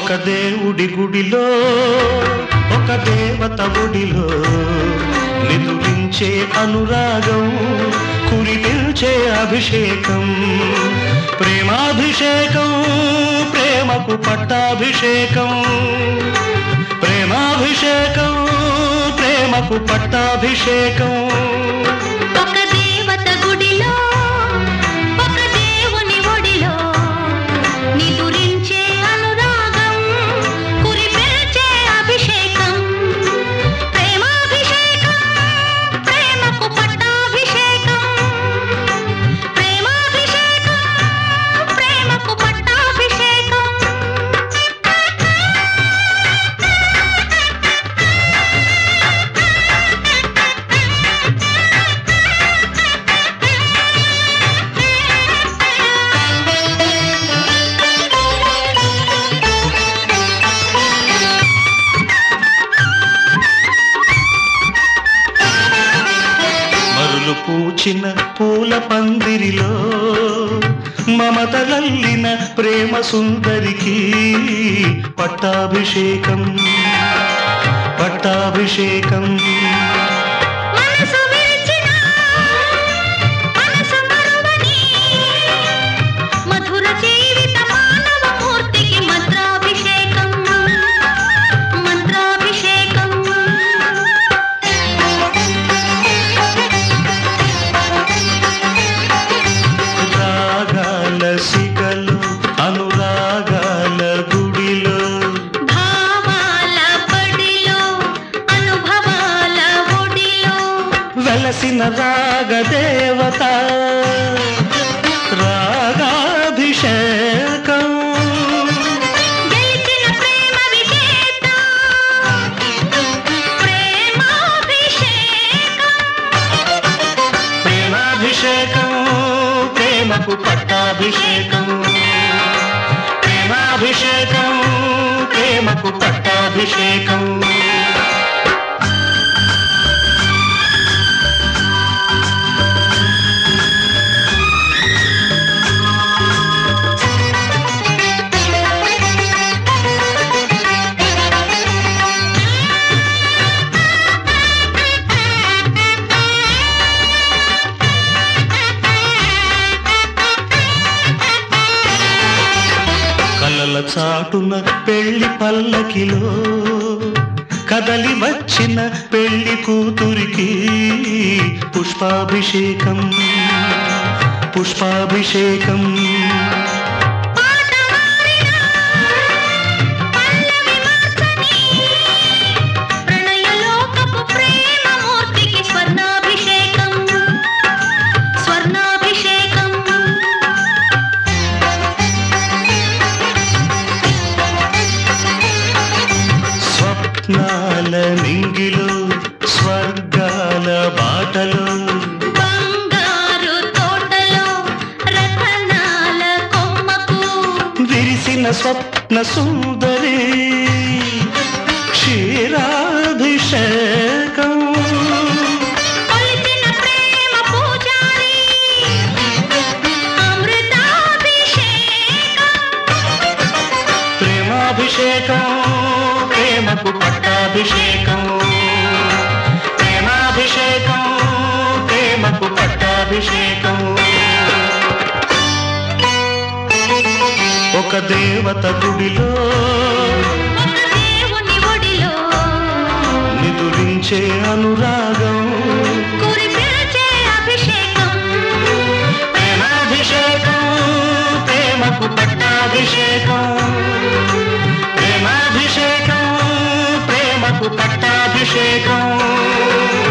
ఒక దేవుడి గుడిలో ఒక దేవత గుడిలో నిదురించే అనురాగం కురిపించే అభిషేకం ప్రేమాభిషేకం ప్రేమకు పట్టాభిషేకం ప్రేమాభిషేకం ప్రేమకు పట్టాభిషేకం ఒక దేవత గుడిలో ఒక దేవుని ఒడిలో నిదురించే అనురాగం కురిపించే అభిషేకం ప్రేమాభిషేకం ప్రేమకు పట్టాభిషేకం ప్రేమాభిషేకం ప్రేమకు పట్టాభిషేకం మరులు పూచిన పూల పందిరిలో మమతలల్లిన ప్రేమ సుందరికి పట్టాభిషేకం పట్టాభిషేకం మనసు విరిచిన మనసు మరువని మధుర జీవిత మానవ మూర్తికి మంత్రాభిషేకం మంత్రాభిషేకం రాగాల సిగలు అనురాగాల గుడిలో భావాల బడిలో అనుభవాల ఒడిలో వెలసిన రాగదేవత రాగాభిషేకం గెలిచిన ప్రేమ విజేత ప్రేమాభిషేకం ప్రేమాభిషేకం ప్రేమకు పట్టాభిషేకం ప్రేమాభిషేకం ప్రేమకు పట్టాభిషేకం కలల చాటున పెళ్లి పల్లకిలో కదలి వచ్చిన పెళ్లి కూతురికి పుష్పాభిషేకం పుష్పాభిషేకం పాట మారినా పల్లవి మార్చని ప్రణయలోకపు ప్రేమమూర్తికి స్వర్ణాభిషేకం స్వర్ణాభిషేకం స్వప్నాల నింగిలో స్వర్గాల బాటలో బంగారు తోటలో రతనాల కొమ్మకు విరిసిన స్వప్న సుందరి క్షీరాభిషేకం కొలిచిన ప్రేమ పూజారి అమృతాభిషేకం ప్రేమాభిషేకం ప్రేమకు పట్టాభిషేకం ప్రేమాభిషేకం ప్రేమకు పట్టాభిషేకం ఒక దేవత గుడిలో ఒక దేవుని ఒడిలో నిదురించే అనురాగం కురిపించే అభిషేకం ప్రేమాభిషేకం ప్రేమకు పట్టాభిషేకం ప్రేమాభిషేకం ప్రేమకు పట్టాభిషేకం